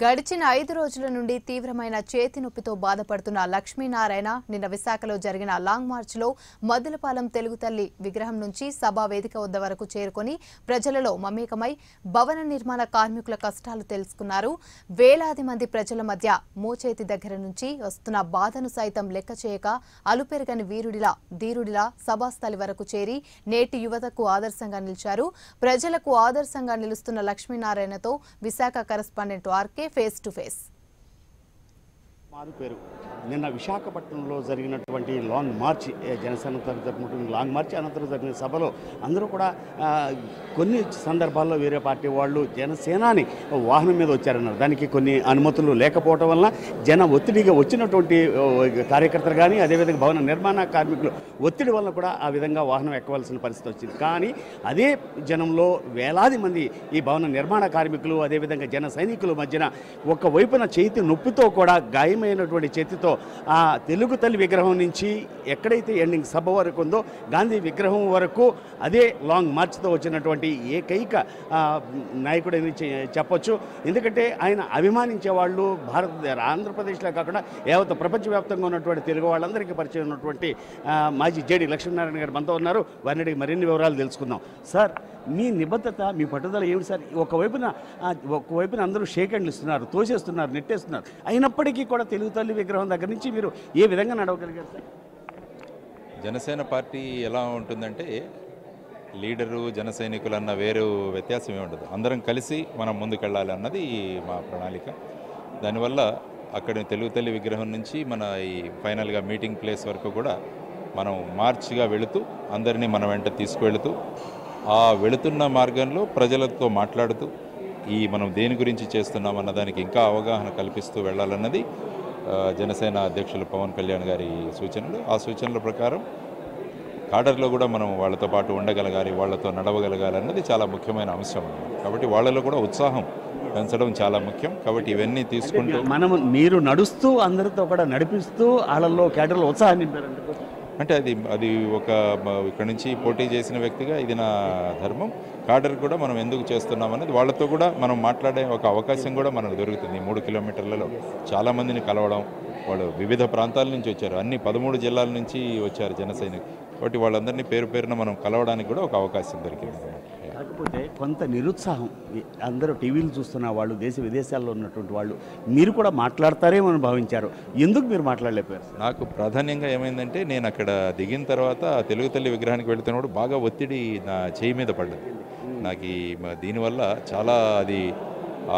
గడిచిన ఐదు రోజుల నుండి తీవ్రమైన చేతి నొప్పితో బాధపడుతున్న లక్ష్మీనారాయణ నిన్న విశాఖలో జరిగిన లాంగ్ మార్చ్లో మద్దులపాలెం తెలుగు తల్లి విగ్రహం నుంచి సభా వేదిక వద్ద వరకు చేరుకొని ప్రజలలో మమేకమై భవన నిర్మాణ కార్మికుల కష్టాలు తెలుసుకున్నారు వేలాది మంది ప్రజల మధ్య మోచేతి దగ్గర నుంచి వస్తున్న బాధను సైతం లెక్క చేయక అలుపెరగని వీరుడిలా ధీరుడిలా సభాస్థలి వరకు చేరి నేటి యువతకు ఆదర్శంగా నిలిచారు ప్రజలకు ఆదర్శంగా నిలుస్తున్న లక్ష్మీనారాయణతో Visakha correspondent RK face to face మారు పేరు నిన్న విశాఖపట్నంలో జరిగినటువంటి లాంగ్ మార్చ్ ఏ, జనసేన తరఫున జరుపుకుంటున్న లాంగ్ మార్చ్ అనంతరం జరిగిన సభలో అందరూ కూడా ఆ, కొన్ని సందర్భాల్లో వేరే పార్టీ వాళ్ళు జనసేనాని వాహనం మీద వచ్చారన్నారు దానికి కొన్ని అనుమతులు లేకపోవడం వలన జన ఒత్తిడిగా వచ్చినటువంటి ఓ, కార్యకర్తలు కానీ అదేవిధంగా భవన నిర్మాణ కార్మికులు ఒత్తిడి వలన కూడా ఆ విధంగా వాహనం ఎక్కవలసిన పరిస్థితి వచ్చింది కానీ అదే జనంలో వేలాది మంది ఈ భవన నిర్మాణ కార్మికులు అదేవిధంగా జన సైనికుల మధ్యన ఒక వైపున చేతి నొప్పితో కూడా గాయమైనటువంటి చేతితో ఆ తెలుగు తల్లి విగ్రహం నుంచి ఎక్కడైతే ఎండింగ్ సభ వరకు ఉందో గాంధీ విగ్రహం వరకు అదే లాంగ్ మార్చ్తో వచ్చినటువంటి ఏకైక ఆ, నాయకుడని చె- చెప్పొచ్చు ఎందుకంటే ఆయన అభిమానించే వాళ్ళు భారత ఆంధ్రప్రదేశ్లో కాకుండా యావత్ ప్రపంచవ్యాప్తంగా ఉన్నటువంటి తెలుగు వాళ్ళందరికీ పరిచయం ఉన్నటువంటి ఆ, మాజీ జేడి లక్ష్మీనారాయణ గారు మనతో ఉన్నారు వారిని అడిగి మరిన్ని వివరాలు తెలుసుకుందాం సార్ మీ నిబద్ధత మీ పట్టుదల ఏమిటి సార్ ఒకవైపున ఆ, ఒకవైపున అందరూ షేక్ హ్యాండ్లు ఇస్తున్నారు తోసేస్తున్నారు నెట్టేస్తున్నారు అయినప్పటికీ కూడా తెలుగు తల్లి విగ్రహం దగ్గర నుంచి మీరు ఏ విధంగా నడవగలిగారు సార్ జనసేన పార్టీ ఎలా ఉంటుందంటే లీడరు జన సైనికులు అన్న వేరు వ్యత్యాసం ఏమి ఉండదు అందరం కలిసి మనం ముందుకెళ్ళాలి అన్నది మా ప్రణాళిక దానివల్ల అక్కడ తెలుగు తల్లి విగ్రహం నుంచి మన ఈ ఫైనల్గా మీటింగ్ ప్లేస్ వరకు కూడా మనం మార్చిగా వెళుతూ అందరినీ మన వెంట తీసుకువెళుతూ ఆ వెళుతున్న మార్గంలో ప్రజలతో మాట్లాడుతూ ఈ మనం దేని గురించి చేస్తున్నాం అన్న దానికి ఇంకా అవగాహన కల్పిస్తూ వెళ్ళాలన్నది ఆ, జనసేన అధ్యక్షులు పవన్ కళ్యాణ్ గారి సూచనలు ఆ సూచనల ప్రకారం కాడర్లో కూడా మనం వాళ్ళతో పాటు ఉండగలగాలి వాళ్ళతో నడవగలగాలి అన్నది చాలా ముఖ్యమైన అంశం అన్నమాట కాబట్టి వాళ్ళలో కూడా ఉత్సాహం పెంచడం చాలా ముఖ్యం కాబట్టి ఇవన్నీ తీసుకుంటూ మనము మీరు నడుస్తూ అందరితో కూడా నడిపిస్తూ వాళ్ళల్లో కేటర్లో ఉత్సాహాన్ని నింపారంటే అంటే అది అది ఒక మ- ఇక్కడ నుంచి పోటీ చేసిన వ్యక్తిగా ఇది నా ధర్మం కాడర్ కూడా మనం ఎందుకు చేస్తున్నాం అనేది వాళ్ళతో కూడా మనం మాట్లాడే ఒక అవకాశం కూడా మనకు దొరుకుతుంది ఈ మూడు కిలోమీటర్లలో చాలామందిని కలవడం వాళ్ళు వివిధ ప్రాంతాల నుంచి వచ్చారు అన్ని పదమూడు జిల్లాల నుంచి వచ్చారు జన సైనికులు కాబట్టి వాళ్ళందరినీ పేరు పేరున మనం కలవడానికి కూడా ఒక అవకాశం దొరికింది అనమాట కాకపోతే కొంత నిరుత్సాహం ఈ- అందరూ టీవీలు చూస్తున్న వాళ్ళు దేశ విదేశాల్లో ఉన్నటువంటి వాళ్ళు మీరు కూడా మాట్లాడతారేమో అని భావించారు ఎందుకు మీరు మాట్లాడలేకపోయారు సార్ నాకు ప్రాధాన్యంగా ఏమైందంటే నేను అక్కడ దిగిన తర్వాత ఆ తెలుగు తల్లి విగ్రహానికి వెళుతున్నప్పుడు బాగా ఒత్తిడి నా చేయి మీద పడ్డది నాకు ఈ మ- దీనివల్ల చాలా అది ఆ,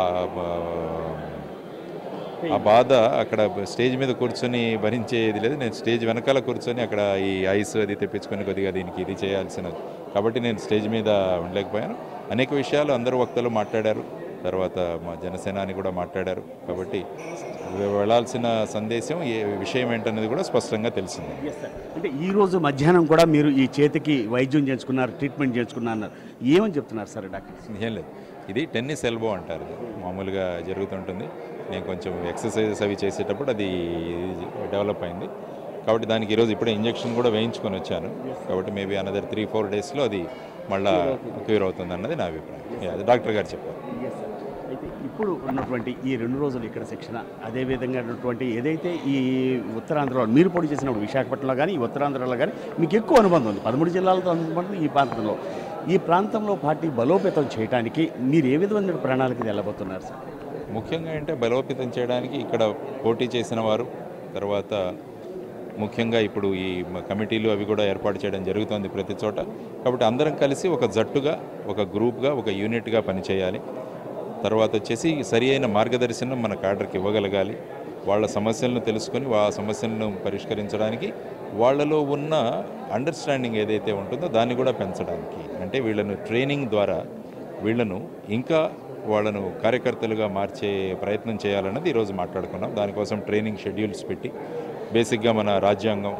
మ- ఆ బాధ అక్కడ స్టేజ్ మీద కూర్చొని భరించేది లేదు నేను స్టేజ్ వెనకాల కూర్చొని అక్కడ ఈ ఐస్ అది తెప్పించుకొని కొద్దిగా దీనికి ఇది చేయాల్సిన కాబట్టి నేను స్టేజ్ మీద ఉండలేకపోయాను అనేక విషయాలు అందరూ వక్తలు మాట్లాడారు తర్వాత మా జనసేనాని కూడా మాట్లాడారు కాబట్టి వెళ్ళాల్సిన సందేశం ఏ విషయం ఏంటనేది కూడా స్పష్టంగా తెలిసింది ఎస్ సార్ అంటే ఈ రోజు మధ్యాహ్నం కూడా మీరు ఈ చేతికి వైద్యం చేయించుకున్నారు ట్రీట్మెంట్ చేయించుకున్నారు అన్నారు ఏమని చెప్తున్నారు సార్ డాక్టర్ ఏం లేదు ఇది టెన్నిస్ ఎల్బో అంటారు ఇది. మామూలుగా జరుగుతుంటుంది నేను కొంచెం ఎక్సర్సైజెస్ అవి చేసేటప్పుడు అది డెవలప్ అయింది కాబట్టి దానికి ఈరోజు ఇప్పుడే ఇంజెక్షన్ కూడా వేయించుకొని వచ్చాను కాబట్టి మేబీ అనదర్ త్రీ ఫోర్ డేస్లో అది మళ్ళా క్యూర్ అవుతుంది అన్నది నా అభిప్రాయం Yeah, అది డాక్టర్ గారు చెప్పారు ఎస్ సార్ అయితే ఇప్పుడు ఉన్నటువంటి ఈ రెండు రోజులు ఇక్కడ శిక్షణ అదే విధంగా ఉన్నటువంటి ఏదైతే ఈ ఉత్తరాంధ్రలో మీరు పోటీ చేసినప్పుడు విశాఖపట్నంలో కానీ ఈ ఉత్తరాంధ్రలో కానీ మీకు ఎక్కువ అనుబంధం ఉంది పదమూడు జిల్లాలతో అనుబంధం ఈ ప్రాంతంలో ఈ ప్రాంతంలో పార్టీ బలోపేతం చేయడానికి మీరు ఏ విధమైన ప్రణాళిక వెళ్ళబోతున్నారు సార్ ముఖ్యంగా అంటే బలోపేతం చేయడానికి ఇక్కడ పోటీ చేసిన వారు తర్వాత ముఖ్యంగా ఇప్పుడు ఈ మ- కమిటీలు అవి కూడా ఏర్పాటు చేయడం జరుగుతుంది ప్రతి చోట కాబట్టి అందరం కలిసి ఒక జట్టుగా ఒక గ్రూప్గా ఒక యూనిట్గా పనిచేయాలి తర్వాత వచ్చేసి సరి అయిన మార్గదర్శనం మన కాడర్కి ఇవ్వగలగాలి వాళ్ళ సమస్యలను తెలుసుకొని ఆ సమస్యలను పరిష్కరించడానికి వాళ్ళలో ఉన్న అండర్స్టాండింగ్ ఏదైతే ఉంటుందో దాన్ని కూడా పెంచడానికి అంటే వీళ్ళను ట్రైనింగ్ ద్వారా వీళ్ళను ఇంకా వాళ్ళను కార్యకర్తలుగా మార్చే ప్రయత్నం చేయాలన్నది ఈరోజు మాట్లాడుకున్నాం దానికోసం ట్రైనింగ్ షెడ్యూల్స్ పెట్టి బేసిక్గా మన రాజ్యాంగం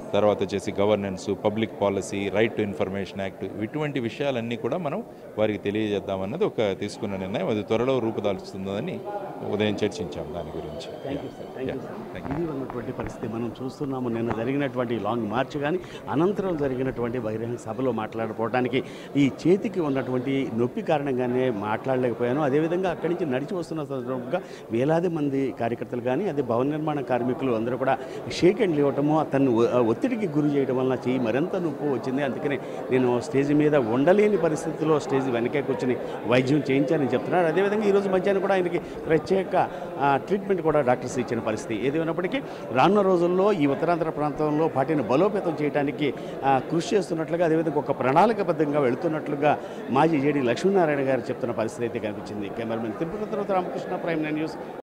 తర్వాత వచ్చేసి governance public policy right to information act ఇటువంటి విషయాలన్నీ కూడా మనం వారికి తెలియజేద్దామన్నది ఒక తీసుకున్న నిర్ణయం అది త్వరలో రూపుదాల్చుతుందని ఉదయం చర్చించాం దాని గురించి thank you sir thank you Yeah. Sir Thank ఇది ఉన్నటువంటి పరిస్థితి మనం చూస్తున్నాము నిన్న జరిగినటువంటి లాంగ్ మార్చ్ కానీ అనంతరం జరిగినటువంటి బహిరంగ సభలో మాట్లాడుకోవడానికి ఈ చేతికి ఉన్నటువంటి నొప్పి కారణంగానే మాట్లాడలేకపోయాను అదేవిధంగా అక్కడి నుంచి నడిచి వస్తున్న సందర్భంగా వేలాది మంది కార్యకర్తలు కానీ అదే భవన నిర్మాణ కార్మికులు అందరూ కూడా షేక్ అండ్ ఇవ్వటము అతన్ని ఒ- ఒత్తిడికి గురి చేయడం వలన చెయ్యి మరింత నొప్పి వచ్చింది అందుకనే నేను స్టేజ్ మీద ఉండలేని పరిస్థితిలో స్టేజ్ వెనకే కూర్చొని వైద్యం చేయించానని చెప్తున్నారు అదేవిధంగా ఈరోజు మధ్యాహ్నం కూడా ఆయనకి ప్రత్యేక ఆ, ట్రీట్మెంట్ కూడా డాక్టర్స్ ఇచ్చిన పరిస్థితి ఏదేమైనప్పటికీ రానున్న రోజుల్లో ఈ ఉత్తరాంధ్ర ప్రాంతంలో పార్టీని బలోపేతం చేయడానికి ఆ, కృషి చేస్తున్నట్లుగా అదేవిధంగా ఒక ప్రణాళికబద్ధంగా వెళుతున్నట్లుగా మాజీ జేడీ లక్ష్మీనారాయణ గారు చెప్తున్న పరిస్థితి అయితే కనిపించింది cameraman Tirupati Ramakrishna prime nine news